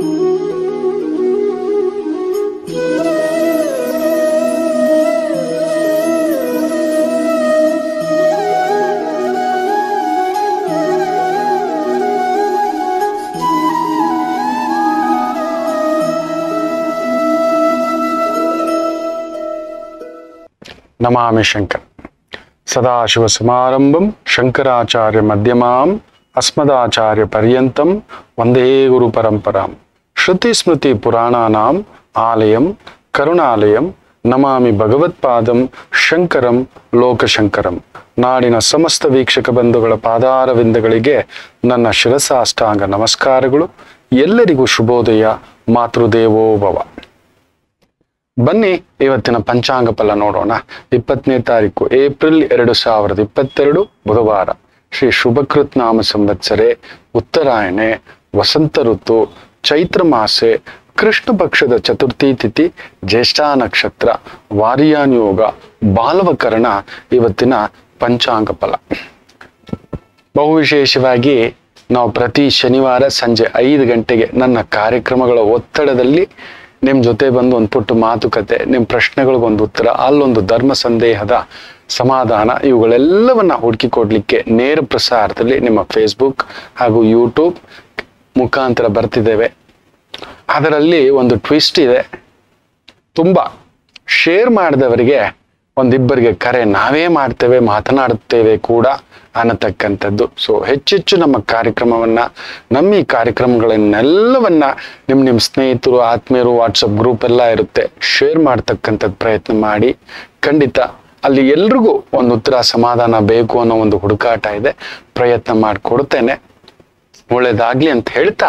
ನಮಾಮಿ ಶಂಕರ ಸದಾಶಿವಸಮಾರಂಭಂ ಶಂಕರಾಚಾರ್ಯ ಮಧ್ಯಮಾಂ ಅಸ್ಮದಾಚಾರ್ಯ ಪರ್ಯಂತಂ ವಂದೇ ಗುರು ಪರಂಪರಾಂ ಶ್ರುತಿ ಸ್ಮೃತಿ ಪುರಾಣಾನಾಂ ಆಲಯಂ ಕರುಣಾಲಯಂ ನಮಾಮಿ ಭಗವತ್ಪಾದಂ ಶಂಕರಂ ಲೋಕಶಂಕರಂ ನಾಡಿನ ಸಮಸ್ತ ವೀಕ್ಷಕ ಬಂಧುಗಳ ಪಾದಾರವಿಂದಗಳಿಗೆ ನನ್ನ ಶಿರಸಾಷ್ಟಾಂಗ ನಮಸ್ಕಾರಗಳು ಎಲ್ಲರಿಗೂ ಶುಭೋದಯ ಮಾತೃದೇವೋಭವ ಬನ್ನಿ ಇವತ್ತಿನ ಪಂಚಾಂಗ ಫಲ ನೋಡೋಣ ಇಪ್ಪತ್ತನೇ ತಾರೀಕು ಏಪ್ರಿಲ್ ಎರಡು ಸಾವಿರದ ಇಪ್ಪತ್ತೆರಡು ಬುಧವಾರ ಶ್ರೀ ಶುಭಕೃತ್ ನಾಮ ಸಂವತ್ಸರೆ ಉತ್ತರಾಯಣೆ ವಸಂತ ಋತು ಚೈತ್ರ ಮಾಸೆ ಕೃಷ್ಣ ಪಕ್ಷದ ಚತುರ್ಥಿ ತಿಥಿ ಜ್ಯೇಷ್ಠ ನಕ್ಷತ್ರ ವಾರಿಯಾನ್ ಯೋಗ ಬಾಲವಕರಣ ಇವತ್ತಿನ ಪಂಚಾಂಗ ಫಲ ಬಹು ವಿಶೇಷವಾಗಿ ನಾವು ಪ್ರತಿ ಶನಿವಾರ ಸಂಜೆ ಐದು ಗಂಟೆಗೆ ನನ್ನ ಕಾರ್ಯಕ್ರಮಗಳ ಒತ್ತಡದಲ್ಲಿ ನಿಮ್ಮ ಜೊತೆ ಬಂದು ಒಂದು ಪುಟ್ಟ ಮಾತುಕತೆ ನಿಮ್ಮ ಪ್ರಶ್ನೆಗಳಿಗೊಂದು ಉತ್ತರ ಅಲ್ಲೊಂದು ಧರ್ಮ ಸಂದೇಹದ ಸಮಾಧಾನ ಇವುಗಳೆಲ್ಲವನ್ನ ಹುಡುಕಿ ಕೊಡ್ಲಿಕ್ಕೆ ನೇರ ಪ್ರಸಾರದಲ್ಲಿ ನಿಮ್ಮ ಫೇಸ್ಬುಕ್ ಹಾಗೂ ಯೂಟ್ಯೂಬ್ ಮುಖಾಂತರ ಬರ್ತಿದ್ದೇವೆ ಅದರಲ್ಲಿ ಒಂದು ಟ್ವಿಸ್ಟ್ ಇದೆ ತುಂಬ ಶೇರ್ ಮಾಡಿದವರಿಗೆ ಒಂದಿಬ್ಬರಿಗೆ ಕರೆ ನಾವೇ ಮಾಡ್ತೇವೆ ಮಾತನಾಡುತ್ತೇವೆ ಕೂಡ ಅನ್ನತಕ್ಕಂಥದ್ದು ಸೊ ಹೆಚ್ಚೆಚ್ಚು ನಮ್ಮ ಕಾರ್ಯಕ್ರಮವನ್ನ ನಮ್ಮ ಈ ಕಾರ್ಯಕ್ರಮಗಳನ್ನೆಲ್ಲವನ್ನ ನಿಮ್ಮ ನಿಮ್ಮ ಸ್ನೇಹಿತರು ಆತ್ಮೀಯರು ವಾಟ್ಸಪ್ ಗ್ರೂಪ್ ಎಲ್ಲ ಇರುತ್ತೆ ಶೇರ್ ಮಾಡ್ತಕ್ಕಂಥದ್ದು ಪ್ರಯತ್ನ ಮಾಡಿ ಖಂಡಿತ ಅಲ್ಲಿ ಎಲ್ರಿಗೂ ಒಂದು ಉತ್ತರ ಸಮಾಧಾನ ಬೇಕು ಅನ್ನೋ ಒಂದು ಹುಡುಕಾಟ ಇದೆ ಪ್ರಯತ್ನ ಮಾಡಿಕೊಡ್ತೇನೆ ಒಳ್ಳೇದಾಗ್ಲಿ ಅಂತ ಹೇಳ್ತಾ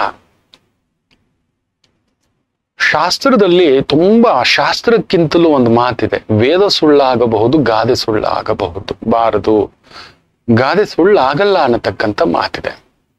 ಶಾಸ್ತ್ರದಲ್ಲಿ ತುಂಬಾ ಶಾಸ್ತ್ರಕ್ಕಿಂತಲೂ ಒಂದು ಮಾತಿದೆ ವೇದ ಸುಳ್ಳಾಗಬಹುದು ಗಾದೆ ಸುಳ್ಳಾಗಬಹುದು ಬಾರದು ಗಾದೆ ಸುಳ್ಳಾಗಲ್ಲ ಅನ್ನತಕ್ಕಂಥ ಮಾತಿದೆ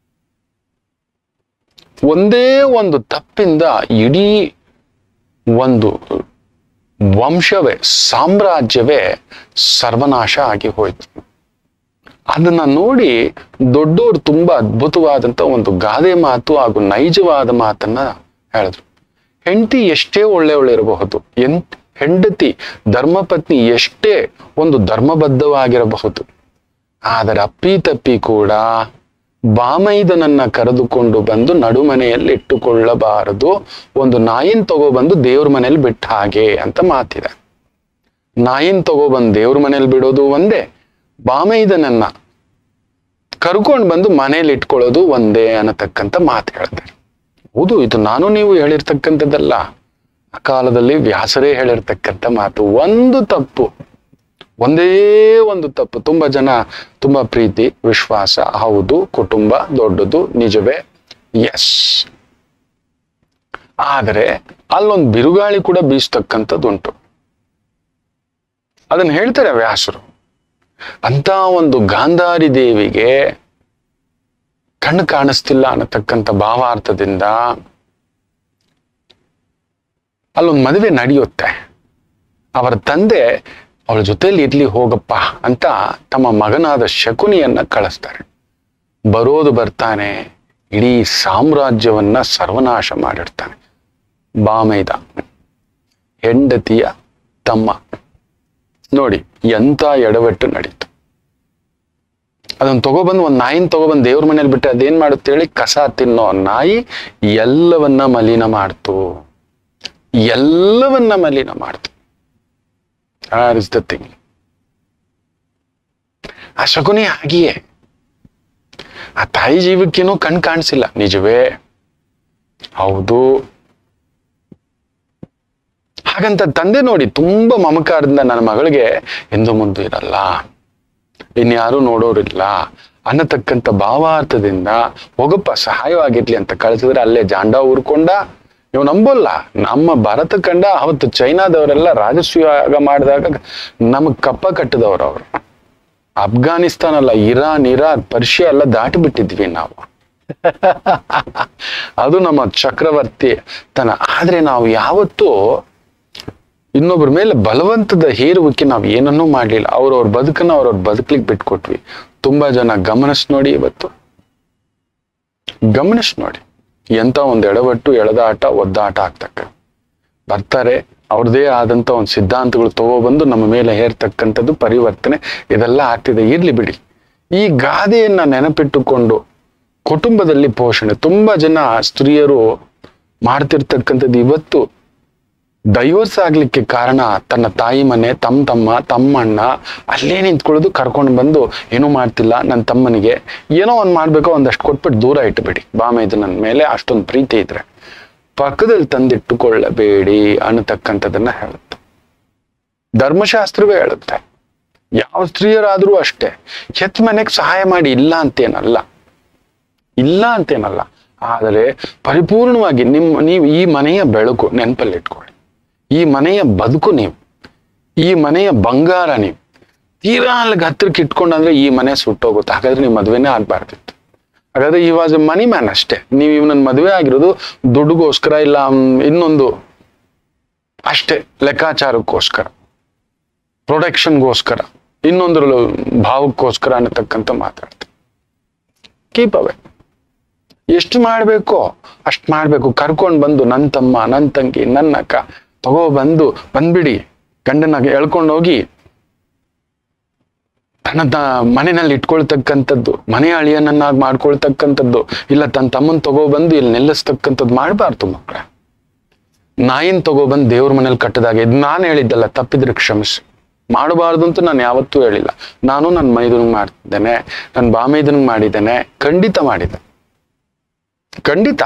ಒಂದೇ ಒಂದು ತಪ್ಪಿಂದ ಇಡೀ ಒಂದು ವಂಶವೇ ಸಾಮ್ರಾಜ್ಯವೇ ಸರ್ವನಾಶ ಆಗಿ ಹೋಯ್ತು ಅದನ್ನ ನೋಡಿ ದೊಡ್ಡೋರು ತುಂಬಾ ಅದ್ಭುತವಾದಂತ ಒಂದು ಗಾದೆ ಮಾತು ಹಾಗೂ ನೈಜವಾದ ಮಾತನ್ನ ಹೇಳಿದ್ರು ಹೆಂಡತಿ ಎಷ್ಟೇ ಒಳ್ಳೆ ಒಳ್ಳೆ ಇರಬಹುದು ಎನ್ ಹೆಂಡತಿ ಧರ್ಮಪತ್ನಿ ಎಷ್ಟೇ ಒಂದು ಧರ್ಮಬದ್ಧವಾಗಿರಬಹುದು ಆದರೆ ಅಪ್ಪಿ ತಪ್ಪಿ ಕೂಡ ಬಾಮೈದನನ್ನ ಕರೆದುಕೊಂಡು ಬಂದು ನಡುಮನೆಯಲ್ಲಿ ಇಟ್ಟುಕೊಳ್ಳಬಾರದು ಒಂದು ನಾಯಿನ್ ತಗೊಬಂದು ದೇವ್ರ ಮನೇಲಿ ಬಿಟ್ಟ ಹಾಗೆ ಅಂತ ಮಾತಿದೆ ನಾಯಿನ್ ತಗೊಬಂದು ದೇವ್ರ ಮನೇಲಿ ಬಿಡೋದು ಒಂದೇ ಬಾಮೈದನನ್ನ ಕರ್ಕೊಂಡು ಬಂದು ಮನೇಲಿ ಇಟ್ಕೊಳ್ಳೋದು ಒಂದೇ ಅನ್ನತಕ್ಕಂಥ ಮಾತು ಹೇಳ್ತಾರೆ ಹೌದು ಇದು ನಾನು ನೀವು ಹೇಳಿರ್ತಕ್ಕಂಥದ್ದಲ್ಲ ಆ ಕಾಲದಲ್ಲಿ ವ್ಯಾಸರೇ ಹೇಳಿರ್ತಕ್ಕಂಥ ಮಾತು ಒಂದು ತಪ್ಪು ಒಂದೇ ಒಂದು ತಪ್ಪು ತುಂಬಾ ಜನ ತುಂಬಾ ಪ್ರೀತಿ ವಿಶ್ವಾಸ ಹೌದು ಕುಟುಂಬ ದೊಡ್ಡದು ನಿಜವೇ ಎಸ್ ಆದರೆ ಅಲ್ಲೊಂದು ಬಿರುಗಾಳಿ ಕೂಡ ಬೀಸ್ತಕ್ಕಂಥದ್ದುಂಟು ಅದನ್ನ ಹೇಳ್ತಾರೆ ವ್ಯಾಸರು ಅಂತ ಒಂದು ಗಾಂಧಾರಿ ದೇವಿಗೆ ಕಣ್ಣು ಕಾಣಿಸ್ತಿಲ್ಲ ಅನ್ನತಕ್ಕಂಥ ಭಾವಾರ್ಥದಿಂದ ಅಲ್ಲೊಂದು ಮದುವೆ ನಡೆಯುತ್ತೆ ಅವರ ತಂದೆ ಅವಳ ಜೊತೆಲಿ ಇರ್ಲಿ ಹೋಗಪ್ಪ ಅಂತ ತಮ್ಮ ಮಗನಾದ ಶಕುನಿಯನ್ನ ಕಳಿಸ್ತಾರೆ ಬರೋದು ಬರ್ತಾನೆ ಇಡೀ ಸಾಮ್ರಾಜ್ಯವನ್ನ ಸರ್ವನಾಶ ಮಾಡಿರ್ತಾನೆ ಬಾಮೈದ ಹೆಂಡತಿಯ ತಮ್ಮ ನೋಡಿ ಎಂತ ಎಡವಟ್ಟು ನಡೀತು ಅದನ್ನ ತಗೊಬಂದು ಒಂದು ನಾಯಿನ ತಗೊಬಂದು ದೇವ್ರ ಮನೇಲಿ ಬಿಟ್ಟರೆ ಅದೇನ್ ಮಾಡುತ್ತೆ ಹೇಳಿ ಕಸ ತಿನ್ನೋ ನಾಯಿ ಎಲ್ಲವನ್ನ ಮಲಿನ ಮಾಡ್ತು ಎಲ್ಲವನ್ನ ಮಲಿನ ಮಾಡ್ತು ಆರ್ ಇಸ್ ದ ಥಿಂಗ್ ಆ ಶಕುನಿ ಹಾಗೆಯೇ ಆ ತಾಯಿ ಜೀವಕ್ಕೇನೂ ಕಣ್ ಕಾಣಿಸಿಲ್ಲ ನಿಜವೇ ಹೌದು ಹಾಗಂತ ತಂದೆ ನೋಡಿ ತುಂಬಾ ಮಮಕಾರದಿಂದ ನನ್ನ ಮಗಳಿಗೆ ಎಂದು ಮುಂದೆ ಇರಲ್ಲ ಇನ್ಯಾರು ನೋಡೋರಿಲ್ಲ ಅನ್ನತಕ್ಕಂಥ ಭಾವಾರ್ಥದಿಂದ ಹೋಗಪ್ಪ ಸಹಾಯವಾಗಿರ್ಲಿ ಅಂತ ಕಳಿಸಿದ್ರೆ ಅಲ್ಲೇ ಜಾಂಡ ಊರ್ಕೊಂಡ ನೀವು ನಂಬೋಲ್ಲ ನಮ್ಮ ಭಾರತ ಕಂಡ ಅವತ್ತು ಚೈನಾದವರೆಲ್ಲ ರಾಜಸೂಯಾಗ ಮಾಡಿದಾಗ ನಮಗ್ ಕಪ್ಪ ಕಟ್ಟಿದವ್ರು ಅವರು ಅಫ್ಘಾನಿಸ್ತಾನ ಅಲ್ಲ ಇರಾನ್ ಇರಾಕ್ ಪರ್ಷಿಯಾ ಎಲ್ಲ ದಾಟಿ ಬಿಟ್ಟಿದ್ವಿ ನಾವು ಅದು ನಮ್ಮ ಚಕ್ರವರ್ತಿ ತನ ಆದ್ರೆ ನಾವು ಯಾವತ್ತೂ ಇನ್ನೊಬ್ಬರ ಮೇಲೆ ಬಲವಂತದ ಹೇರುವಿಕೆ ನಾವು ಏನನ್ನೂ ಮಾಡ್ಲಿಲ್ಲ ಅವ್ರವ್ರ ಬದುಕನ್ನ ಅವ್ರವ್ರ ಬದುಕಲಿಕ್ಕೆ ಬಿಟ್ಕೊಟ್ವಿ ತುಂಬಾ ಜನ ಗಮನಿಸ್ ನೋಡಿ ಇವತ್ತು ಗಮನಿಸ್ ನೋಡಿ ಎಂತ ಒಂದು ಎಡವಟ್ಟು ಎಳೆದಾಟ ಒದ್ದಾಟ ಆಗ್ತಕ್ಕ ಬರ್ತಾರೆ ಅವ್ರದೇ ಆದಂತ ಒಂದು ಸಿದ್ಧಾಂತಗಳು ತಗೊಬಂದು ನಮ್ಮ ಮೇಲೆ ಹೇರ್ತಕ್ಕಂಥದ್ದು ಪರಿವರ್ತನೆ ಇದೆಲ್ಲ ಆಗ್ತಿದೆ ಇರ್ಲಿ ಬಿಡಿ ಈ ಗಾದೆಯನ್ನ ನೆನಪಿಟ್ಟುಕೊಂಡು ಕುಟುಂಬದಲ್ಲಿ ಪೋಷಣೆ ತುಂಬಾ ಜನ ಸ್ತ್ರೀಯರು ಮಾಡ್ತಿರ್ತಕ್ಕಂಥದ್ದು ಇವತ್ತು ಡೈವರ್ಸ್ ಆಗ್ಲಿಕ್ಕೆ ಕಾರಣ ತನ್ನ ತಾಯಿ ಮನೆ ತಮ್ಮ ತಮ್ಮ ತಮ್ಮಣ್ಣ ಅಲ್ಲೇ ನಿಂತ್ಕೊಳ್ಳೋದು ಕರ್ಕೊಂಡು ಬಂದು ಏನೂ ಮಾಡ್ತಿಲ್ಲ ನನ್ನ ತಮ್ಮನಿಗೆ ಏನೋ ಒಂದು ಮಾಡ್ಬೇಕೋ ಒಂದಷ್ಟು ಕೊಟ್ಬಿಟ್ಟು ದೂರ ಇಟ್ಬಿಡಿ ಬಾಮ ಇದು ನನ್ನ ಮೇಲೆ ಅಷ್ಟೊಂದು ಪ್ರೀತಿ ಇದ್ರೆ ಪಕ್ಕದಲ್ಲಿ ತಂದಿಟ್ಟುಕೊಳ್ಳಬೇಡಿ ಅನ್ನತಕ್ಕಂಥದ್ದನ್ನ ಹೇಳುತ್ತೆ ಧರ್ಮಶಾಸ್ತ್ರವೇ ಹೇಳುತ್ತೆ ಯಾವ ಸ್ತ್ರೀಯರಾದ್ರೂ ಅಷ್ಟೇ ಹೆತ್ ಮನೆಗೆ ಸಹಾಯ ಮಾಡಿ ಇಲ್ಲ ಅಂತೇನಲ್ಲ ಇಲ್ಲ ಅಂತೇನಲ್ಲ ಆದರೆ ಪರಿಪೂರ್ಣವಾಗಿ ನಿಮ್ಮ ನೀವು ಈ ಮನೆಯ ಬೆಳಕು ನೆನಪಲ್ಲಿ ಇಟ್ಕೊಳ್ಳಿ ಈ ಮನೆಯ ಬದುಕು ನೀವು ಈ ಮನೆಯ ಬಂಗಾರ ನೀವು ತೀರಾ ಅಲ್ಲಿಗೆ ಹತ್ರಕ್ಕೆ ಇಟ್ಕೊಂಡಂದ್ರೆ ಈ ಮನೆ ಸುಟ್ಟೋಗುತ್ತೆ ಹಾಗಾದ್ರೆ ನೀವು ಮದುವೆನೇ ಆಗ್ಬಾರ್ದಿತ್ತು ಹಾಗಾದ್ರೆ ಈ ವಾಸ್ ಮನಿ ಮ್ಯಾನ್ ಅಷ್ಟೇ ನೀವು ಇವನನ್ನ ಮದುವೆ ಆಗಿರೋದು ದುಡ್ಡುಗೋಸ್ಕರ ಇಲ್ಲ ಮ್, ಇನ್ನೊಂದು ಅಷ್ಟೇ ಲೆಕ್ಕಾಚಾರಕ್ಕೋಸ್ಕರ ಪ್ರೊಟೆಕ್ಷನ್ಗೋಸ್ಕರ ಇನ್ನೊಂದ್ರ ಭಾವಕ್ಕೋಸ್ಕರ ಅನ್ನತಕ್ಕಂಥ ಮಾತಾಡ್ತಾರೆ ಕೀಪ್ ಅವೇ ಎಷ್ಟು ಮಾಡಬೇಕೋ ಅಷ್ಟು ಮಾಡಬೇಕು ಕರ್ಕೊಂಡು ಬಂದು ನನ್ನ ತಮ್ಮ ನನ್ನ ತಂಗಿ ನನ್ನ ಅಕ್ಕ ತಗೋ ಬಂದು ಬಂದ್ಬಿಡಿ ಗಂಡನ ಎಳ್ಕೊಂಡು ಹೋಗಿ ತನ್ನ ತ ಮನೆಯಲ್ಲಿ ಇಟ್ಕೊಳ್ತಕ್ಕಂಥದ್ದು ಮನೆ ಅಳಿಯನನ್ನಾಗಿ ಮಾಡ್ಕೊಳ್ತಕ್ಕಂಥದ್ದು ಇಲ್ಲ ತನ್ನ ತಮ್ಮನ್ ತಗೊಬಂದು ಇಲ್ಲಿ ನಿಲ್ಲಿಸ್ತಕ್ಕಂಥದ್ದು ಮಾಡಬಾರ್ದು ಮಕ್ಕಳ ನಾಯಿನ್ ತಗೊಬಂದು ದೇವ್ರ ಮನೇಲಿ ಕಟ್ಟದಾಗ ಇದು ನಾನು ಹೇಳಿದ್ದಲ್ಲ ತಪ್ಪಿದ್ರೆ ಕ್ಷಮಿಸಿ ಮಾಡಬಾರ್ದು ಅಂತ ನಾನು ಯಾವತ್ತೂ ಹೇಳಿಲ್ಲ ನಾನು ನನ್ನ ಮೈದನಿಗೆ ಮಾಡ್ತಿದ್ದೇನೆ ನನ್ನ ಬಾಮೈದನಿಗೆ ಮಾಡಿದ್ದೇನೆ ಖಂಡಿತ ಮಾಡಿದೆ ಖಂಡಿತ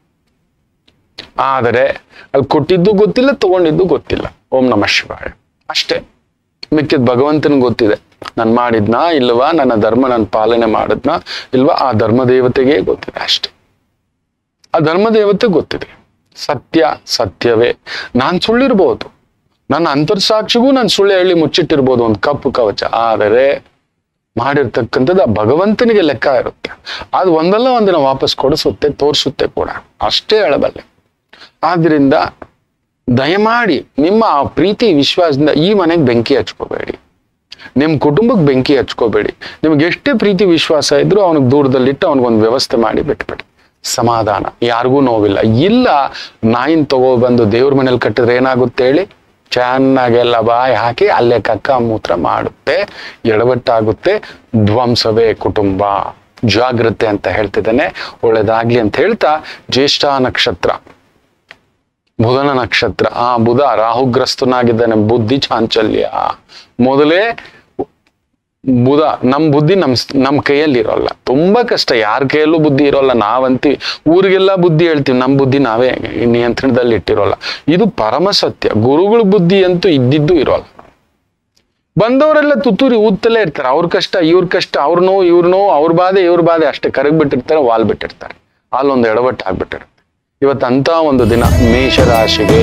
ಆದರೆ ಅಲ್ಲಿ ಕೊಟ್ಟಿದ್ದು ಗೊತ್ತಿಲ್ಲ ತಗೊಂಡಿದ್ದು ಗೊತ್ತಿಲ್ಲ ಓಂ ನಮ ಶಿವಾಯ ಅಷ್ಟೇ ಮಿಕ್ಕಿದ ಭಗವಂತನಿಗೆ ಗೊತ್ತಿದೆ ನಾನು ಮಾಡಿದ್ನಾ ಇಲ್ವಾ ನನ್ನ ಧರ್ಮ ನಾನು ಪಾಲನೆ ಮಾಡಿದ್ನಾ ಇಲ್ವಾ ಆ ಧರ್ಮ ದೇವತೆಗೆ ಗೊತ್ತಿದೆ ಅಷ್ಟೇ ಆ ಧರ್ಮ ದೇವತೆ ಗೊತ್ತಿದೆ ಸತ್ಯ ಸತ್ಯವೇ ನಾನ್ ಸುಳ್ಳಿರ್ಬೋದು ನನ್ನ ಅಂತರ್ಸಾಕ್ಷಿಗೂ ನಾನು ಸುಳ್ಳು ಹೇಳಿ ಮುಚ್ಚಿಟ್ಟಿರ್ಬೋದು ಒಂದು ಕಪ್ಪು ಕವಚ ಆದರೆ ಮಾಡಿರ್ತಕ್ಕಂಥದ್ದು ಆ ಭಗವಂತನಿಗೆ ಲೆಕ್ಕ ಇರುತ್ತೆ ಅದು ಒಂದಲ್ಲ ಒಂದಿನ ವಾಪಸ್ ಕೊಡಿಸುತ್ತೆ ತೋರಿಸುತ್ತೆ ಕೂಡ ಅಷ್ಟೇ ಹೇಳಬಲ್ಲೆ ಆದ್ರಿಂದ ದಯಮಾಡಿ ನಿಮ್ಮ ಆ ಪ್ರೀತಿ ವಿಶ್ವಾಸದಿಂದ ಈ ಮನೆಗೆ ಬೆಂಕಿ ಹಚ್ಕೋಬೇಡಿ ನಿಮ್ಮ ಕುಟುಂಬಕ್ಕೆ ಬೆಂಕಿ ಹಚ್ಕೋಬೇಡಿ ನಿಮ್ಗೆ ಎಷ್ಟೇ ಪ್ರೀತಿ ವಿಶ್ವಾಸ ಇದ್ರೂ ಅವನಿಗೆ ದೂರದಲ್ಲಿಟ್ಟು ಅವನಿಗೊಂದು ವ್ಯವಸ್ಥೆ ಮಾಡಿ ಬಿಟ್ಬಿಡಿ ಸಮಾಧಾನ ಯಾರಿಗೂ ನೋವಿಲ್ಲ ಇಲ್ಲ ನಾಯಿನ್ ತಗೊಬಂದು ದೇವ್ರ ಮನೇಲಿ ಕಟ್ಟಿದ್ರೆ ಏನಾಗುತ್ತೆ ಹೇಳಿ ಚೆನ್ನಾಗೆಲ್ಲ ಬಾಯಿ ಹಾಕಿ ಅಲ್ಲೇ ಕಕ್ಕ ಮೂತ್ರ ಮಾಡುತ್ತೆ ಎಡವಟ್ಟಾಗುತ್ತೆ ಧ್ವಂಸವೇ ಕುಟುಂಬ ಜಾಗ್ರತೆ ಅಂತ ಹೇಳ್ತಿದ್ದಾನೆ ಒಳ್ಳೇದಾಗ್ಲಿ ಅಂತ ಹೇಳ್ತಾ ಜ್ಯೇಷ್ಠ ನಕ್ಷತ್ರ ಬುಧನ ನಕ್ಷತ್ರ ಆ ಬುಧ ರಾಹುಗ್ರಸ್ತನಾಗಿದ್ದಾನೆ ಬುದ್ಧಿ ಚಾಂಚಲ್ಯ ಮೊದಲೇ ಬುಧ ನಮ್ ಬುದ್ಧಿ ನಮ್ ನಮ್ ಕೈಯಲ್ಲಿ ಇರೋಲ್ಲ ತುಂಬಾ ಕಷ್ಟ ಯಾರ ಕೈಯಲ್ಲೂ ಬುದ್ಧಿ ಇರೋಲ್ಲ ನಾವಂತೀವಿ ಊರಿಗೆಲ್ಲ ಬುದ್ಧಿ ಹೇಳ್ತೀವಿ ನಮ್ ಬುದ್ಧಿ ನಾವೇ ನಿಯಂತ್ರಣದಲ್ಲಿ ಇಟ್ಟಿರೋಲ್ಲ ಇದು ಪರಮ ಸತ್ಯ ಗುರುಗಳ ಬುದ್ಧಿ ಅಂತೂ ಇದ್ದಿದ್ದು ಇರೋಲ್ಲ ಬಂದವರೆಲ್ಲ ತುತ್ತೂರಿ ಊದ್ತಲೇ ಇರ್ತಾರೆ ಅವ್ರ ಕಷ್ಟ ಇವ್ರ ಕಷ್ಟ ಅವ್ರ ನೋವು ಇವ್ರ ನೋವು ಅವ್ರ ಬಾಧೆ ಇವ್ರ ಬಾಧೆ ಅಷ್ಟೇ ಕರಗ್ ಬಿಟ್ಟಿರ್ತಾರೆ ವಾಲ್ ಬಿಟ್ಟಿರ್ತಾರೆ ಅಲ್ಲೊಂದು ಎಡವಟ್ಟು ಆಗ್ಬಿಟ್ಟಿರುತ್ತೆ ಇವತ್ತಂತ ಒಂದು ದಿನ ಮೇಷರಾಶಿಗೆ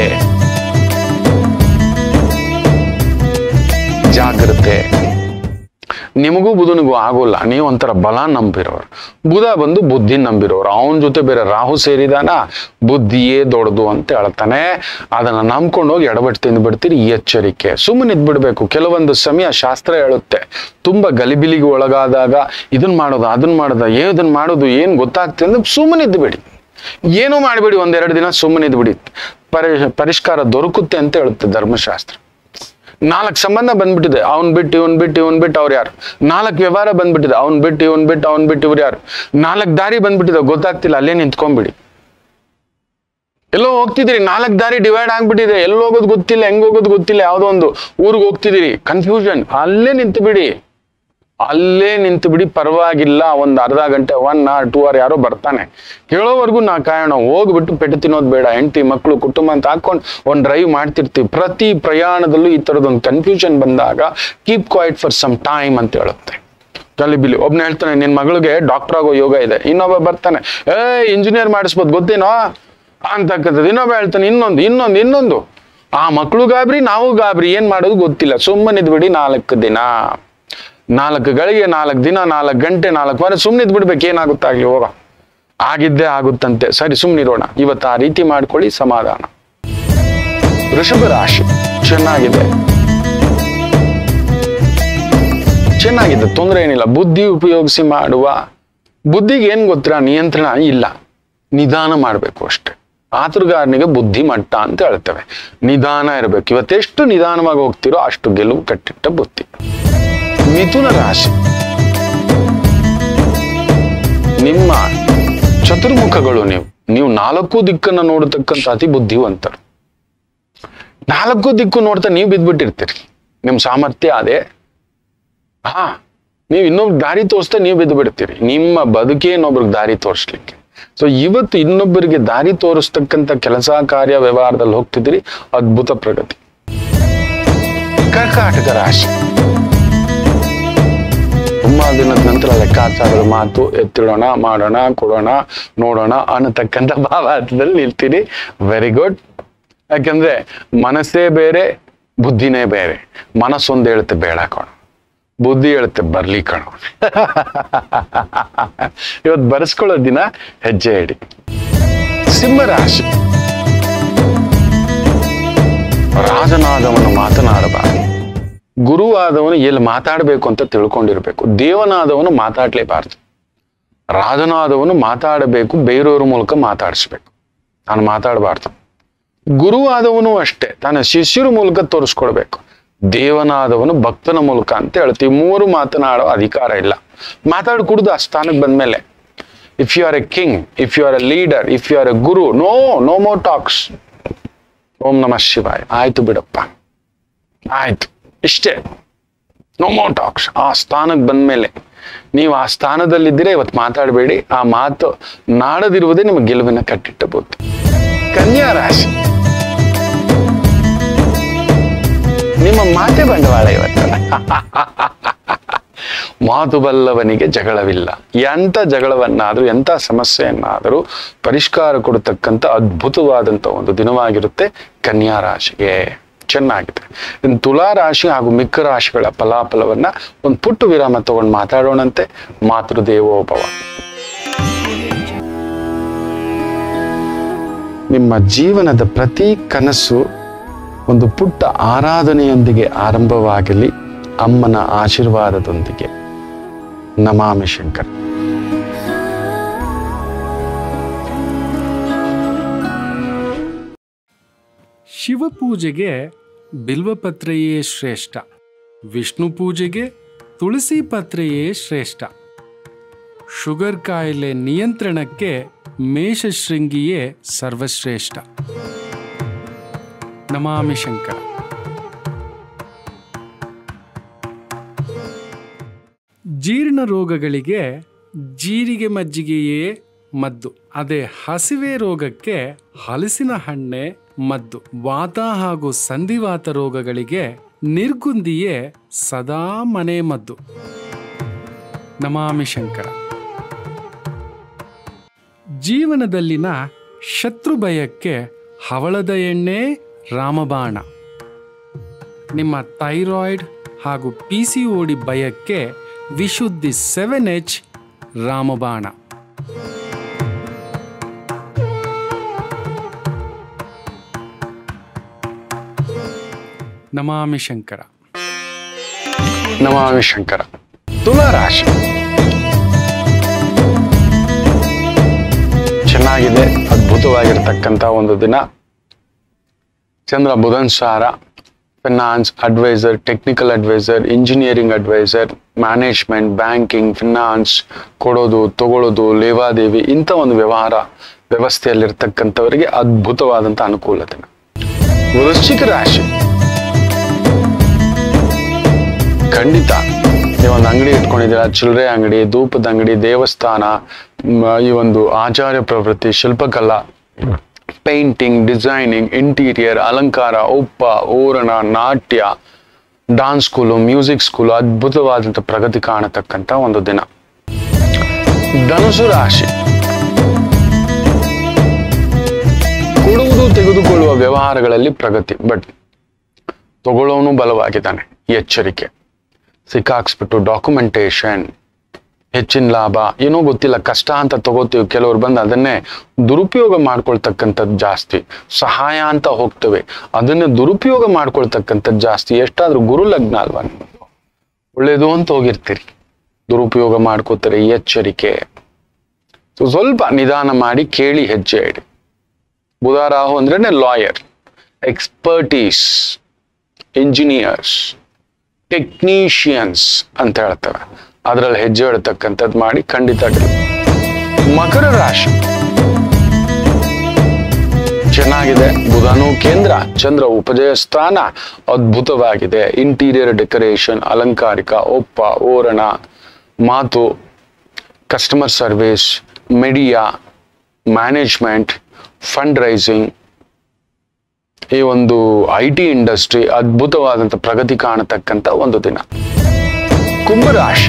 ಜಾಗ್ರತೆ ನಿಮಗೂ ಬುಧನಿಗೂ ಆಗೋಲ್ಲ ನೀವು ಒಂಥರ ಬಲ ನಂಬಿರೋರು ಬುಧ ಬಂದು ಬುದ್ಧಿ ನಂಬಿರೋರು ಅವನ ಜೊತೆ ಬೇರೆ ರಾಹು ಸೇರಿದಾನ ಬುದ್ಧಿಯೇ ದೊಡ್ಡದು ಅಂತ ಹೇಳ್ತಾನೆ ಅದನ್ನ ನಂಬ್ಕೊಂಡು ಹೋಗಿ ಎಡಬಟ್ಟು ತಿಂದು ಬಿಡ್ತೀರಿ ಎಚ್ಚರಿಕೆ ಸುಮ್ಮನೆ ಇದ್ಬಿಡ್ಬೇಕು ಕೆಲವೊಂದು ಸಮಯ ಶಾಸ್ತ್ರ ಹೇಳುತ್ತೆ ತುಂಬಾ ಗಲಿಬಿಲಿಗೆ ಒಳಗಾದಾಗ ಇದನ್ ಮಾಡೋದು ಅದನ್ನ ಮಾಡೋದು ಏದನ್ ಮಾಡೋದು ಏನ್ ಗೊತ್ತಾಗ್ತದೆ ಅಂದ್ರೆ ಸುಮ್ಮನೆ ಇದ್ಬಿಡಿ ಏನೂ ಮಾಡಬೇಡಿ ಒಂದೆರಡು ದಿನ ಸುಮ್ಮನೆ ಇದ್ಬಿಡಿ ಪರಿ ಪರಿಷ್ಕಾರ ದೊರಕುತ್ತೆ ಅಂತ ಹೇಳುತ್ತೆ ಧರ್ಮಶಾಸ್ತ್ರ ನಾಲ್ಕು ಸಂಬಂಧ ಬಂದ್ಬಿಟ್ಟಿದೆ ಅವ್ನ್ ಬಿಟ್ಟು ಇವನ್ ಬಿಟ್ಟು ಇವನ್ ಬಿಟ್ಟು ಅವ್ರು ಯಾರು ನಾಲ್ಕು ವ್ಯವಹಾರ ಬಂದ್ಬಿಟ್ಟಿದೆ ಅವ್ನ್ ಬಿಟ್ಟು ಇವನ್ ಬಿಟ್ಟು ಅವ್ನ್ ಬಿಟ್ಟು ಇವ್ರು ಯಾರು ನಾಲ್ಕು ದಾರಿ ಬಂದ್ಬಿಟ್ಟಿದೆ ಗೊತ್ತಾಗ್ತಿಲ್ಲ ಅಲ್ಲೇ ನಿಂತ್ಕೊಂಡ್ಬಿಡಿ ಎಲ್ಲೋ ಹೋಗ್ತಿದ್ದೀರಿ ನಾಲ್ಕು ದಾರಿ ಡಿವೈಡ್ ಆಗ್ಬಿಟ್ಟಿದೆ ಎಲ್ಲಿ ಹೋಗೋದು ಗೊತ್ತಿಲ್ಲ ಹೆಂಗ್ ಹೋಗೋದು ಗೊತ್ತಿಲ್ಲ ಯಾವ್ದೋ ಒಂದು ಊರಿಗೆ ಹೋಗ್ತಿದ್ದೀರಿ ಕನ್ಫ್ಯೂಷನ್ ಅಲ್ಲೇ ನಿಂತು ಬಿಡಿ ಅಲ್ಲೇ ನಿಂತು ಬಿಡಿ ಪರವಾಗಿಲ್ಲ ಒಂದ್ ಅರ್ಧ ಗಂಟೆ ಒನ್ ಅವರ್ ಟೂ ಅವರ್ ಯಾರೋ ಬರ್ತಾನೆ ಹೇಳೋವರೆಗೂ ನಾ ಕಾಯೋಣ ಹೋಗ್ಬಿಟ್ಟು ಪೆಟ್ಟು ತಿನ್ನೋದು ಬೇಡ ಹೆಂಡತಿ ಮಕ್ಕಳು ಕುಟುಂಬ ಅಂತ ಹಾಕೊಂಡು ಒಂದ್ ಡ್ರೈವ್ ಮಾಡ್ತಿರ್ತೀವಿ ಪ್ರತಿ ಪ್ರಯಾಣದಲ್ಲೂ ಈ ತರದೊಂದು ಕನ್ಫ್ಯೂಷನ್ ಬಂದಾಗ keep quiet for some time ಅಂತ ಹೇಳುತ್ತೆ ಗಲಿಬಿಲಿ ಒಬ್ನ ಹೇಳ್ತಾನೆ ನಿನ್ ಮಗಳಿಗೆ ಡಾಕ್ಟರ್ ಆಗೋ ಯೋಗ ಇದೆ ಇನ್ನೊಬ್ಬ ಬರ್ತಾನೆ ಏ ಇಂಜಿನಿಯರ್ ಮಾಡಿಸ್ಬೋದು ಗೊತ್ತೇನೋ ಅಂತಕ್ಕಂಥದ್ದು ಇನ್ನೊಬ್ಬ ಹೇಳ್ತಾನೆ ಇನ್ನೊಂದು ಇನ್ನೊಂದು ಇನ್ನೊಂದು ಆ ಮಕ್ಕಳು ಗಾಬ್ರಿ ನಾವು ಗಾಬ್ರಿ ಏನ್ ಮಾಡೋದು ಗೊತ್ತಿಲ್ಲ ಸುಮ್ಮನೆ ಇದ್ಬಿಡಿ ನಾಲ್ಕು ದಿನ ನಾಲ್ಕು ಗಳಿಗೆ ನಾಲ್ಕು ದಿನ ನಾಲ್ಕು ಗಂಟೆ ನಾಲ್ಕು ವಾರ ಸುಮ್ಮನೆ ಇದ್ಬಿಡ್ಬೇಕು ಏನಾಗುತ್ತಾಗ್ಲಿ ಹೋಗ ಆಗಿದ್ದೇ ಆಗುತ್ತಂತೆ ಸರಿ ಸುಮ್ಮನಿರೋಣ ಇವತ್ತು ಆ ರೀತಿ ಮಾಡ್ಕೊಳ್ಳಿ ಸಮಾಧಾನ ವೃಷಭ ರಾಶಿ ಚೆನ್ನಾಗಿದೆ ಚೆನ್ನಾಗಿದೆ ತೊಂದರೆ ಏನಿಲ್ಲ ಬುದ್ಧಿ ಉಪಯೋಗಿಸಿ ಮಾಡುವ ಬುದ್ಧಿಗೆ ಏನ್ ಗೊತ್ತಿರ ನಿಯಂತ್ರಣ ಇಲ್ಲ ನಿಧಾನ ಮಾಡಬೇಕು ಅಷ್ಟೆ ಆತುರಗಾರನಿಗೆ ಬುದ್ಧಿಮಟ್ಟ ಅಂತ ಹೇಳ್ತೇವೆ ನಿಧಾನ ಇರಬೇಕು ಇವತ್ತೆಷ್ಟು ನಿಧಾನವಾಗಿ ಹೋಗ್ತಿರೋ ಅಷ್ಟು ಗೆಲುವು ಕಟ್ಟಿಟ್ಟ ಬುದ್ಧಿ ಮಿಥುನ ರಾಶಿ ನಿಮ್ಮ ಚತುರ್ಮುಖಗಳು ನೀವು ನೀವು ನಾಲ್ಕು ದಿಕ್ಕನ್ನ ನೋಡತಕ್ಕಂಥ ಅತಿ ಬುದ್ಧಿವಂತರು ನಾಲ್ಕು ದಿಕ್ಕು ನೋಡ್ತಾ ನೀವು ಬಿದ್ದ್ಬಿಟ್ಟಿರ್ತೀರಿ ನಿಮ್ ಸಾಮರ್ಥ್ಯ ಅದೇ ಹಾ ನೀವು ಇನ್ನೊಬ್ರು ದಾರಿ ತೋರಿಸ್ತಾ ನೀವು ಬಿದ್ದು ಬಿಡ್ತೀರಿ ನಿಮ್ಮ ಬದುಕೇ ಇನ್ನೊಬ್ರಿಗೆ ದಾರಿ ತೋರಿಸ್ಲಿಕ್ಕೆ ಸೊ ಇವತ್ತು ಇನ್ನೊಬ್ಬರಿಗೆ ದಾರಿ ತೋರಿಸ್ತಕ್ಕಂಥ ಕೆಲಸ ಕಾರ್ಯ ವ್ಯವಹಾರದಲ್ಲಿ ಹೋಗ್ತಿದ್ರಿ ಅದ್ಭುತ ಪ್ರಗತಿ ಕರ್ಕಾಟಕ ರಾಶಿ ತುಂಬಾ ದಿನದ ನಂತರ ಲೆಕ್ಕಾಚಾರದ ಮಾತು ಎತ್ತಿಡೋಣ ಮಾಡೋಣ ಕೊಡೋಣ ನೋಡೋಣ ಅನ್ನತಕ್ಕಂಥ ಭಾವಾರ್ಥದಲ್ಲಿ ನಿಲ್ತೀರಿ ವೆರಿ ಗುಡ್ ಯಾಕಂದ್ರೆ ಮನಸ್ಸೇ ಬೇರೆ ಬುದ್ಧಿನೇ ಬೇರೆ ಮನಸ್ಸೊಂದು ಹೇಳುತ್ತೆ ಬೇಡ ಕಣೋ ಬುದ್ಧಿ ಹೇಳುತ್ತೆ ಬರ್ಲಿ ಕಣೋ ಇವತ್ತು ಬರೆಸ್ಕೊಳ್ಳೋ ದಿನ ಹೆಜ್ಜೆ ಇಡಿ ಸಿಂಹರಾಶಿ ರಾಜನಾದವನು ಮಾತನಾಡಬಾರದು ಗುರುವಾದವನು ಎಲ್ಲಿ ಮಾತಾಡಬೇಕು ಅಂತ ತಿಳ್ಕೊಂಡಿರ್ಬೇಕು ದೇವನಾದವನು ಮಾತಾಡ್ಲೇಬಾರ್ದು ರಾಜನಾದವನು ಮಾತಾಡಬೇಕು ಬೇರೆಯವ್ರ ಮೂಲಕ ಮಾತಾಡಿಸ್ಬೇಕು ನಾನು ಮಾತಾಡಬಾರ್ದು ಗುರುವಾದವನು ಅಷ್ಟೇ ತನ್ನ ಶಿಷ್ಯರ ಮೂಲಕ ತೋರಿಸ್ಕೊಡ್ಬೇಕು ದೇವನಾದವನು ಭಕ್ತನ ಮೂಲಕ ಅಂತ ಹೇಳ್ತೀವಿ ಮೂರು ಮಾತನಾಡೋ ಅಧಿಕಾರ ಇಲ್ಲ ಮಾತಾಡ್ಕೂಡ್ದು ಆ ಸ್ಥಾನಕ್ಕೆ ಬಂದ್ಮೇಲೆ if you are a king if you are a leader if you are a guru no no more talks ಓಂ ನಮಃ ಶಿವಾಯ ಆಯ್ತು ಬಿಡಪ್ಪ ಆಯ್ತು ಇಷ್ಟೇ ನೋ ಮೋರ್ ಟಾಕ್ಸ್ ಆ ಸ್ಥಾನಕ್ಕೆ ಬಂದ್ಮೇಲೆ ನೀವು ಆ ಸ್ಥಾನದಲ್ಲಿದ್ದೀರಾ ಇವತ್ತು ಮಾತಾಡಬೇಡಿ ಆ ಮಾತು ನಾಡದಿರುವುದೇ ನಿಮಗೆ ಗೆಲುವಿನ ಕಟ್ಟಿಟ್ಟ ಬುದ್ಧಿ ಕನ್ಯಾ ರಾಶಿ ನಿಮ್ಮ ಮಾತೆ ಬಂಡವಾಳ ಇವತ್ತು ಮಾತು ಬಲ್ಲವನಿಗೆ ಜಗಳವಿಲ್ಲ ಎಂಥ ಜಗಳವನ್ನಾದರೂ ಎಂಥ ಸಮಸ್ಯೆಯನ್ನಾದರೂ ಪರಿಷ್ಕಾರ ಕೊಡತಕ್ಕಂಥ ಅದ್ಭುತವಾದಂಥ ಒಂದು ದಿನವಾಗಿರುತ್ತೆ ಕನ್ಯಾ ರಾಶಿಗೆ ಚೆನ್ನಾಗಿದೆ ಇನ್ನು ತುಲಾ ರಾಶಿ ಹಾಗೂ ಮಿಕ್ಕ ರಾಶಿಗಳ ಫಲಾಫಲವನ್ನ ಒಂದು ಪುಟ್ಟು ವಿರಾಮ ತಗೊಂಡು ಮಾತಾಡೋಣಂತೆ ಮಾತೃದೇವೋಭವ ನಿಮ್ಮ ಜೀವನದ ಪ್ರತಿ ಕನಸು ಒಂದು ಪುಟ್ಟ ಆರಾಧನೆಯೊಂದಿಗೆ ಆರಂಭವಾಗಲಿ ಅಮ್ಮನ ಆಶೀರ್ವಾದದೊಂದಿಗೆ ನಮಾಮಿ ಶಂಕರ್ ಶಿವಪೂಜೆಗೆ ಬಿಲ್ವಪತ್ರೆಯೇ ಶ್ರೇಷ್ಠ ವಿಷ್ಣು ಪೂಜೆಗೆ ತುಳಸಿ ಪತ್ರೆಯೇ ಶ್ರೇಷ್ಠ ಶುಗರ್ ಕಾಯಿಲೆ ನಿಯಂತ್ರಣಕ್ಕೆ ಮೇಷಶೃಂಗಿಯೇ ಸರ್ವಶ್ರೇಷ್ಠ ನಮಾಮಿ ಶಂಕರ ಜೀರ್ಣ ರೋಗಗಳಿಗೆ ಜೀರಿಗೆ ಮಜ್ಜಿಗೆಯೇ ಮದ್ದು ಅದೇ ಹಸಿವೆ ರೋಗಕ್ಕೆ ಹಲಸಿನ ಹಣ್ಣೆ ಮದ್ದು ವಾತ ಹಾಗೂ ಸಂಧಿವಾತ ರೋಗಗಳಿಗೆ ನಿರ್ಗುಂದಿಯೇ ಸದಾ ಮನೆ ಮದ್ದು ನಮಾಮಿ ಶಂಕರ ಜೀವನದಲ್ಲಿನ ಶತ್ರು ಭಯಕ್ಕೆ ಹವಳದ ಎಣ್ಣೆ ರಾಮಬಾಣ ನಿಮ್ಮ ಥೈರಾಯ್ಡ್ ಹಾಗೂ ಪಿ ಸಿ ಓಡಿ ಭಯಕ್ಕೆ ವಿಶುದ್ಧಿ ಸೆವೆನ್ ಎಚ್ ರಾಮಬಾಣ ನಮಾಮಿ ಶಂಕರ ನಮಾಮಿ ಶಂಕರ ತುಲಾ ರಾಶಿ ಚೆನ್ನಾಗಿದೆ ಅದ್ಭುತವಾಗಿರ್ತಕ್ಕಂಥ ಒಂದು ದಿನ ಚಂದ್ರ ಬುಧನ್ ಸಾರ finance advisor technical advisor engineering advisor management banking finance ಕೊಡೋದು ತಗೊಳ್ಳೋದು ಲೇವಾದೇವಿ ಇಂಥ ಒಂದು ವ್ಯವಹಾರ ವ್ಯವಸ್ಥೆಯಲ್ಲಿರ್ತಕ್ಕಂಥವರಿಗೆ ಅದ್ಭುತವಾದಂಥ ಅನುಕೂಲತೆ ವೃಶ್ಚಿಕ ರಾಶಿ ಖಂಡಿತ ನೀವೊಂದು ಅಂಗಡಿ ಇಟ್ಕೊಂಡಿದ್ದೀರಾ ಚಿಲ್ಲರೆ ಅಂಗಡಿ ಧೂಪದ ಅಂಗಡಿ ದೇವಸ್ಥಾನ ಮ್, ಈ ಒಂದು ಆಚಾರ್ಯ ಪ್ರವೃತ್ತಿ ಶಿಲ್ಪಕಲಾ ಪೇಂಟಿಂಗ್ ಡಿಸೈನಿಂಗ್ ಇಂಟೀರಿಯರ್ ಅಲಂಕಾರ ಉಪ್ಪ ಊರಣ ನಾಟ್ಯ ಡಾನ್ಸ್ ಸ್ಕೂಲು ಮ್ಯೂಸಿಕ್ ಸ್ಕೂಲು ಅದ್ಭುತವಾದಂಥ ಪ್ರಗತಿ ಕಾಣತಕ್ಕಂಥ ಒಂದು ದಿನ ಧನುಸು ರಾಶಿ ಕೊಡುವುದು ತೆಗೆದುಕೊಳ್ಳುವ ವ್ಯವಹಾರಗಳಲ್ಲಿ ಪ್ರಗತಿ ಬಟ್ ತಗೊಳ್ಳೋನು ಬಲವಾಗಿದ್ದಾನೆ ಎಚ್ಚರಿಕೆ ಸಿಕ್ಕಾಕ್ಸ್ಬಿಟ್ಟು ಡಾಕ್ಯುಮೆಂಟೇಶನ್ ಹೆಚ್ಚಿನ ಲಾಭ ಏನೋ ಗೊತ್ತಿಲ್ಲ ಕಷ್ಟ ಅಂತ ತಗೋತೀವಿ ಕೆಲವ್ರು ಬಂದು ಅದನ್ನೇ ದುರುಪಯೋಗ ಮಾಡ್ಕೊಳ್ತಕ್ಕಂಥದ್ದು ಜಾಸ್ತಿ ಸಹಾಯ ಅಂತ ಹೋಗ್ತವೆ ಅದನ್ನೇ ದುರುಪಯೋಗ ಮಾಡ್ಕೊಳ್ತಕ್ಕಂಥದ್ದು ಜಾಸ್ತಿ ಎಷ್ಟಾದ್ರೂ ಗುರು ಲಗ್ನ ಅಲ್ವಾ ನಿಮ್ಮದು ಒಳ್ಳೇದು ಅಂತ ಹೋಗಿರ್ತೀರಿ ದುರುಪಯೋಗ ಮಾಡ್ಕೋತಾರೆ ಎಚ್ಚರಿಕೆ ಸೊ ಸ್ವಲ್ಪ ನಿಧಾನ ಮಾಡಿ ಕೇಳಿ ಹೆಜ್ಜೆ ಇಡಿ ಬುಧ ರಾಹು ಅಂದ್ರೇನೆ ಲಾಯರ್ ಎಕ್ಸ್ಪರ್ಟೀಸ್ ಇಂಜಿನಿಯರ್ಸ್ ಟೆಕ್ನಿಷಿಯನ್ಸ್ ಅಂತ ಹೇಳ್ತೇವೆ ಅದರಲ್ಲಿ ಹೆಜ್ಜೆ ಇಡ್ತಕ್ಕಂಥದ್ದು ಮಾಡಿ ಖಂಡಿತ ಗೆಲ್ಲಿ. ಮಕರ ರಾಶಿ ಚೆನ್ನಾಗಿದೆ ಬುಧನು ಕೇಂದ್ರ ಚಂದ್ರ ಉಪಜಯ ಸ್ಥಾನ ಅದ್ಭುತವಾಗಿದೆ ಇಂಟೀರಿಯರ್ ಡೆಕೋರೇಷನ್ ಅಲಂಕಾರಿಕ ಒಪ್ಪ ಓರಣ ಮಾತು customer service media management fund raising ಈ ಒಂದು ಐ ಟಿ ಇಂಡಸ್ಟ್ರಿ ಅದ್ಭುತವಾದಂಥ ಪ್ರಗತಿ ಕಾಣತಕ್ಕಂಥ ಒಂದು ದಿನ ಕುಂಭರಾಶಿ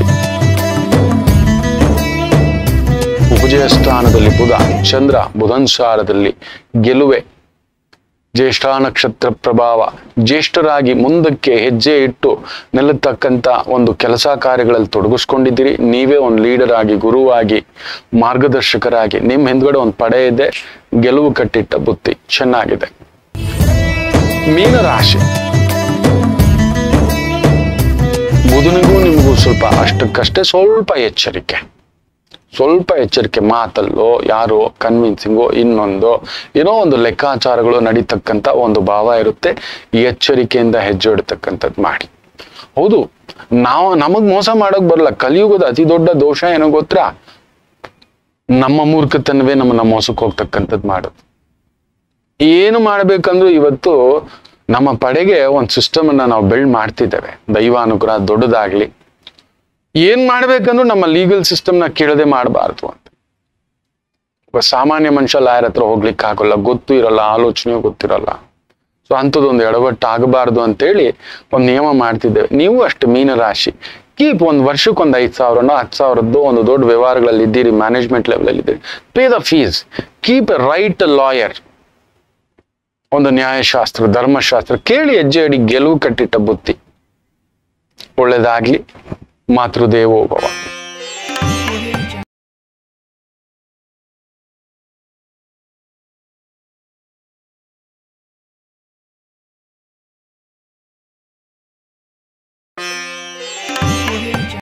ಉಪಜಯ ಸ್ಥಾನದಲ್ಲಿ ಬುಧ ಚಂದ್ರ ಬುಧನ್ ಸಾರದಲ್ಲಿ ಗೆಲುವೆ ಜ್ಯೇಷ್ಠ ನಕ್ಷತ್ರ ಪ್ರಭಾವ ಜ್ಯೇಷ್ಠರಾಗಿ ಮುಂದಕ್ಕೆ ಹೆಜ್ಜೆ ಇಟ್ಟು ನಿಲ್ಲತಕ್ಕಂಥ ಒಂದು ಕೆಲಸ ಕಾರ್ಯಗಳಲ್ಲಿ ತೊಡಗಿಸ್ಕೊಂಡಿದ್ದೀರಿ ನೀವೇ ಒಂದು ಲೀಡರ್ ಆಗಿ ಗುರುವಾಗಿ ಮಾರ್ಗದರ್ಶಕರಾಗಿ ನಿಮ್ಮ ಹಿಂದ್ಗಡೆ ಒಂದು ಪಡೆ ಇದೆ ಗೆಲುವು ಕಟ್ಟಿಟ್ಟ ಬುತ್ತಿ ಚೆನ್ನಾಗಿದೆ ಮೀನರಾಶಿ ಬುಧನಿಗೂ ನಿಮಗೂ ಸ್ವಲ್ಪ ಅಷ್ಟಕ್ಕಷ್ಟೇ ಸ್ವಲ್ಪ ಎಚ್ಚರಿಕೆ ಸ್ವಲ್ಪ ಎಚ್ಚರಿಕೆ ಮಾತಲ್ಲೋ ಯಾರೋ ಕನ್ವಿನ್ಸಿಂಗೋ ಇನ್ನೊಂದು ಏನೋ ಒಂದು ಲೆಕ್ಕಾಚಾರಗಳು ನಡೀತಕ್ಕಂಥ ಒಂದು ಭಾವ ಇರುತ್ತೆ ಈ ಎಚ್ಚರಿಕೆಯಿಂದ ಹೆಜ್ಜೆ ಇಡ್ತಕ್ಕಂಥದ್ದು ಮಾಡಿ ಹೌದು ನಾವು ನಮಗ್ ಮೋಸ ಮಾಡೋಕ್ ಬರಲ್ಲ ಕಲಿಯುಗದ ಅತಿ ದೊಡ್ಡ ದೋಷ ಏನೋ ಗೊತ್ತಾ ನಮ್ಮ ಮೂರ್ಖತನವೇ ನಮ್ಮನ್ನ ಮೋಸಕ್ಕೆ ಹೋಗ್ತಕ್ಕಂಥದ್ದು ಮಾಡೋದು ಏನು ಮಾಡ್ಬೇಕಂದ್ರೂ ಇವತ್ತು ನಮ್ಮ ಪಡೆಗೆ ಒಂದು ಸಿಸ್ಟಮ್ ಅನ್ನ ನಾವು ಬಿಲ್ಡ್ ಮಾಡ್ತಿದ್ದೇವೆ ದೈವಾನುಗ್ರಹ ದೊಡ್ಡದಾಗ್ಲಿ ಏನ್ ಮಾಡ್ಬೇಕಂದ್ರೂ ನಮ್ಮ ಲೀಗಲ್ ಸಿಸ್ಟಮ್ನ ಕೇಳದೆ ಮಾಡಬಾರ್ದು ಅಂತ ಒಬ್ಬ ಸಾಮಾನ್ಯ ಮನುಷ್ಯ ಲಾಯರ್ ಹತ್ರ ಹೋಗ್ಲಿಕ್ಕೆ ಆಗೋಲ್ಲ ಗೊತ್ತು ಇರಲ್ಲ ಆಲೋಚನೆಯೂ ಗೊತ್ತಿರಲ್ಲ ಸೊ ಅಂಥದ್ದೊಂದು ಎಡವಟ್ಟು ಆಗಬಾರ್ದು ಅಂತೇಳಿ ಒಂದು ನಿಯಮ ಮಾಡ್ತಿದ್ದೇವೆ ನೀವು ಅಷ್ಟು ಮೀನರಾಶಿ ಕೀಪ್ ಒಂದು ವರ್ಷಕ್ಕೆ ಒಂದು ಐದು ಸಾವಿರನೋ ಹತ್ತು ಸಾವಿರದ್ದು ಒಂದು ದೊಡ್ಡ ವ್ಯವಹಾರಗಳಲ್ಲಿ ಇದ್ದೀರಿ ಮ್ಯಾನೇಜ್ಮೆಂಟ್ ಲೆವೆಲಲ್ಲಿ ಇದ್ದೀರಿ pay the fees keep a right lawyer ಒಂದು ನ್ಯಾಯಶಾಸ್ತ್ರ ಧರ್ಮಶಾಸ್ತ್ರ ಕೇಳಿ ಹೆಜ್ಜೆ ಇಡಿ ಗೆಲುವು ಕಟ್ಟಿಟ್ಟ ಬುತ್ತಿ ಒಳ್ಳೇದಾಗ್ಲಿ ಮಾತೃದೇವೋಭವ